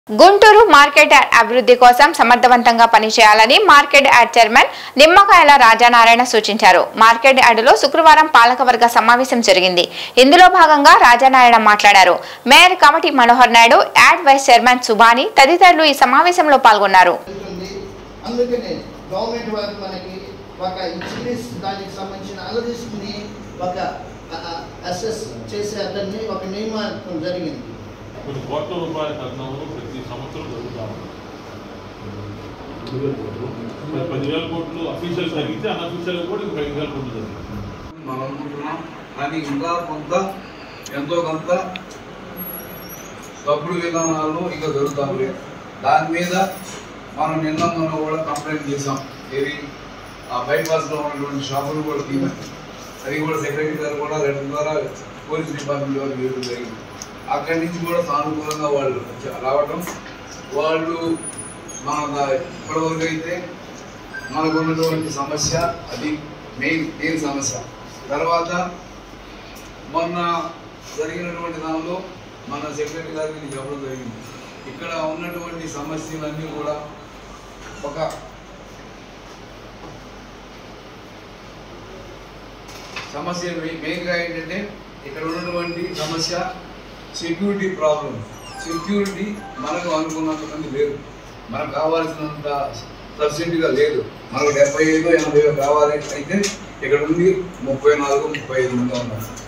Guntur market yard అభివృద్ధి కోసం సమర్థవంతంగా పనిచేయాలని మార్కెట్ యార్డ్ చైర్మన్ నిమ్మకాయల రాజానారాయణ సూచించారు మార్కెట్ యార్డులో శుక్రవారం పాలకవర్గ సమావేశం జరిగింది ఇందులో భాగంగా రాజానారాయణ మాట్లాడారు mayor committee Manohar Naidu and vice chairman Subani తదితరులు ఈ సమావేశంలో పాల్గొన్నారు జరుగుతుంది అందుకనే గవర్నమెంట్ వారు మనకి ఒక ఇంగ్లీష్ దానికి సంబంధించిన అనలిస్ట్ని ఒక అసెస్ చేసే అతన్ని ఒక నియమం జరిగింది కొన్ని కోట్ల రూపాయల టర్నోవర్ ప్రతి సంవత్సరం జరుగుతా ఉంది మరి పదివేల కోట్లు అఫీషియల్ తగ్గితే అన్అఫీషియల్ కూడా ఇంకో ఐదు వేల కోట్లు తగ్గింది మనం అనుకుంటున్నాం కానీ ఇంకా కొంత ఎంతో కొంత తప్పుడు విధానాలు ఇంకా జరుగుతాయి దాని మీద మనం నిన్న మనం కూడా కంప్లైంట్ చేసాం ఏది ఆ బైపాస్లో ఉన్నటువంటి షాపులు కూడా తీయమని అది కూడా సెక్రటరీ గారు కూడా లెటర్ ద్వారా పోలీస్ డిపార్ట్మెంట్ వారికి ఇవ్వడం జరిగింది అక్కడి నుంచి కూడా సానుకూలంగా వాళ్ళు వచ్చి- రావటం వాళ్ళు మన ఇప్పటివరకు అయితే మనకు ఉన్నటువంటి సమస్య అది మెయిన్ మెయిన్ సమస్య తర్వాత మొన్న జరిగినటువంటి దానిలో మన సెక్రటరీ గారికి నేను చెప్పడం జరిగింది ఇక్కడ ఉన్నటువంటి సమస్యలన్నీ కూడా ఒక సమస్య మెయి- మెయిన్గా ఏంటంటే ఇక్కడ ఉన్నటువంటి సమస్య సెక్యూరిటీ ప్రాబ్లం సెక్యూరిటీ మనకు అనుకున్నంత మంది లేదు మనకు కావాల్సినంత సబ్సిడీగా లేదు మనకు డెబ్బై ఐదు ఎనభై కావాలి అయితే ఇక్కడ ఉంది ముప్పై నాలుగు ముప్పై ఐదు మంది ఉన్నారు